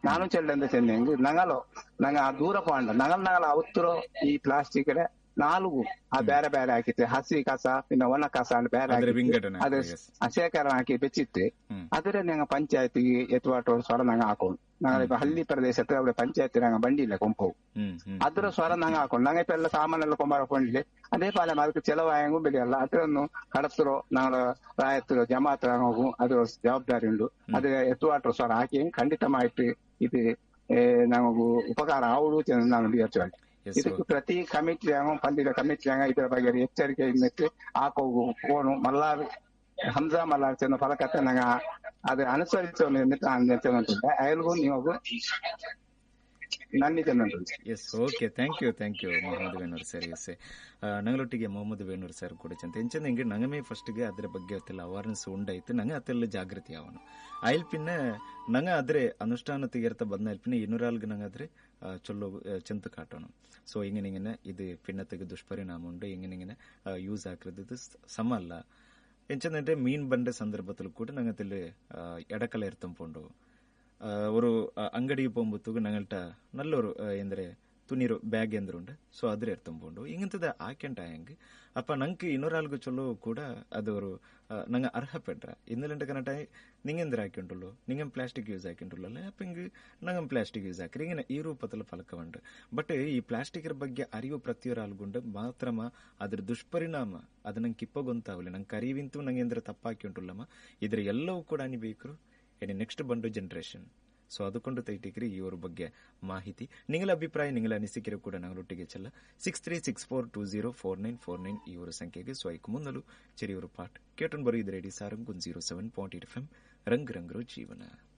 ನಾನು ಚೆಲ್ಲಂದ ಚೆಂದಂಗೆ ನಂಗಲು ನಂಗ ಆ ದೂರ ಪಾಂಡ ನಂಗಲ್ ನಂಗಲ ಅವತ್ತರೋ ಈ ಪ್ಲಾಸ್ಟಿಕ್ ನಾಲ್ಕು ಆ ಬೇರೆ ಬೇರೆ ಹಾಕಿತ್ತೆ ಹಸಿ ಕಸ ಪಿನ್ನ ಒಣ ಕಸ ಅಂತ ಬೇರೆ ಅದ್ರ ಹಾಕಿತ್ತೆ. ವಿಂಗಡಣೆ ಅದು yes. ಶೇಖರಣೆ ಹಾಕಿ ಬೆಚ್ಚಿತ್ತೆ ಹ್ಮ್. ಅದರ ഞങ്ങൾ പഞ്ചായത്തിക്ക് എത്തുവാട്ടോ സ്വരം ഞങ്ങൾ ആക്കും ഞങ്ങൾ ഇപ്പൊ ഹള്ളി പ്രദേശത്ത് അവിടെ പഞ്ചായത്ത് ഞങ്ങൾ വണ്ടിയില്ല കൊമ്പവും ಹ್ಮ್ ಹ್ಮ್ ಅದರ ಸ್ವರ ನಂಗೆ ಹಾಕೊಂಡು ನಂಗೆ ಇಪ್ಪ ಎಲ್ಲ ಸಾಮಾನೆಲ್ಲ ಕೊಂಬಾಕೊಂಡಿಲ್ಲ ಅದೇ ಪಾಲೆ ಅದಕ್ಕೆ ಚೆಲವಾಯಂಗೂ ಬೆಳೆಯಲ್ಲ ಅದನ್ನು ಕಡತರೋ ನಾಗಳ ರಾಯತ್ತರೋ ಜಮಾತ್ರ ಹೋಗು ಅದು ಜವಾಬ್ದಾರಿ ಉಂಟು ಅದು ಎತ್ತುವಾಟ್ರ ಸ್ವರ ಹಾಕಿ ಖಂಡಿತ ಮಾಹಿತಿ ಇದು ಏ, ನಮಗೂ ಉಪಕಾರ ಆವಡು ಚೆಂದ ನಾನು ವಿಚಾರಿಸುವೆ Yes, ಇದಕ್ಕೆ ಪ್ರತಿ ಕಮಿಟಿ ಪಂದಿದ ಕಮಿಟಿ ಇದರ ಬಗ್ಗೆ ಎಚ್ಚರಿಕೆಯಿಂದ ಹಾಕೋಗು ಫೋನು ಮಲ್ಲಾರ್ ಹಂಸಾ ಮಲ್ಲಾರ್ ಚೆನ್ನ ಫಲಕತ್ತೆ ನಂಗೆ ಅದು ಅನುಸರಿಸುವ ನಿರ್ಮಿತ ಅಯಲ್ಗೂ ನೀವು ನನ್ನಿ ಚೆನ್ನುಂಟು yes okay thank you thank you Mohammed Venur sir yes ನಂಗಳೊಟ್ಟಿಗೆ ಮೊಹಮ್ಮದ್ ವೇಣೂರ್ ಸರ್ ಕೂಡ ಚಂತ ಎಂಚಂದ ಹಿಂಗೆ ನಂಗಮೇ ಫಸ್ಟ್ಗೆ ಅದ್ರ ಬಗ್ಗೆ ಅತ್ತೆಲ್ಲ ಅವೇರ್ನೆಸ್ ಉಂಡಾಯ್ತು ನಂಗೆ ಅತ್ತೆಲ್ಲ ಜಾಗೃತಿ ಅವನು ಆಯ್ಲ್ ಪಿನ್ನ ನಂಗ ಆದ್ರೆ ಅನುಷ್ಠಾನ ತೆಗಿರ್ತ ಬಂದ ಪಿನ್ನ ಇನ್ನೂರಾಲ್ಗೆ ನಂಗಾದ್ರೆ ಆ, ಚೊಲ್ಲೋ ಆ, ಚೆಂತ ಕಾಟೋಣ ಸೊ ಹಿಂಗೆ ಹಿಂಗೆ ಇದು ಪಿನ್ನತೆಗೆ ದುಷ್ಪರಿಣಾಮ ಉಂಟು ಹಿಂಗೆ ಹಿಂಗೆ ಯೂಸ್ ಹಾಕಿರೋದು ಸಮ ಅಲ್ಲ ಎಂಚಂದ್ರೆ ಮೀನ್ ಬಂಡ ಸಂದರ್ಭದಲ್ಲೂ ಕೂಡ ನಂಗೆ ಅದಲ್ಲಿ ಎಡಕಲ ಇರ್ತಂಪುಂಡು ಆ, ஒரு அ, ಅಂಗಡಿಗೆ போகும்போது ഞങ്ങள்ட்ட நல்ல ஒரு ಎಂದ್ರೆ ತುನೀರು ಬ್ಯಾಗ್ ಎಂದ್ರು ಉಂಡು ಸೊ ಅದ್ರ ಎರ್ತಂಬೋದು ಇಂಗಂತದ ಆಕೆಂಟ ಹೆಂಗ್ ಅಪ್ಪ ನಂಗೆ ಇನ್ನೊರಾಲ್ಗು ಚೊಲ್ಲೋ ಕೂಡ ಅದು ஒரு ನಂಗೆ ಅರ್ಹ ಪೆಟ್ರ ಇನ್ನಿಲ್ಲಂಟ ಕನಟ ನಿಂಗೆಂದ್ರ ಹಾಕಿಂಟುള്ളൂ ನಿಂಗೆ ಪ್ಲಾಸ್ಟಿಕ್ ಯೂಸ್ ಹಾಕಿಂಟುള്ളൂ ಅಲ್ಲ ಅಪ್ಪ ಹಿಂಗೆ ನಂಗೆ ಪ್ಲಾಸ್ಟಿಕ್ ಯೂಸ್ ಹಾಕಿರಿ ಹಿಂಗೆ ಈ ರೂಪದಲ್ಲಿ ಫಲಕ ಉಂಟು ಬಟ್ ಈ ಪ್ಲಾಸ್ಟಿಕ್ ಬಗ್ಗೆ ಅರಿವು ಪ್ರತಿಯೊರಾಲ್ಗುಂಡು ಮಾತ್ರಮ ಅದ್ರ ದುಷ್ಪರಿಣಾಮ ಅದು ನಂಗೆ ಕಿಪ್ಪಗೊಂತಾವಲಿ ನಂಗೆ ಅರಿವಿಂತು ನಂಗೆ ಎಂದ್ರೆ ತಪ್ಪಾಕಿ ಉಂಟುಲ್ಲಮ್ಮ ಇದ್ರ ಎಲ್ಲವೂ ಕೂಡ ಅನಿಬೇಕರು ಇನ್ನು ನೆಕ್ಸ್ಟ್ ಬಂದು ಜನರೇಷನ್ ಸೊ അതുകൊണ്ട് തൈറ്റിക്കറി ഈ ഒരു ಬಗ್ಗೆ ಮಾಹಿತಿ നിങ്ങളുടെ ಅಭಿಪ್ರಾಯ ನಿಗಳ ಅನಿಸಿಕೆರು ಕೂಡ ನಗಳೊಟ್ಟಿಗೆ ಚೆಲ್ಲ six three six four two zero four nine four nine ಈ ಒಂದು ಸಂಖ್ಯೆಗೆ ಸ್ವೈಕ್ ಮುನ್ನಲು ಚೆರಿಯವರು ಪಾಠ ಕೇಟನ್ ಬರೋ ಇದು ರೆಡಿ ಸಾರಂಗ್ ಒಂದು zero seven point eight F M ರಂಗ್ ರಂಗ್ರು ಜೀವನ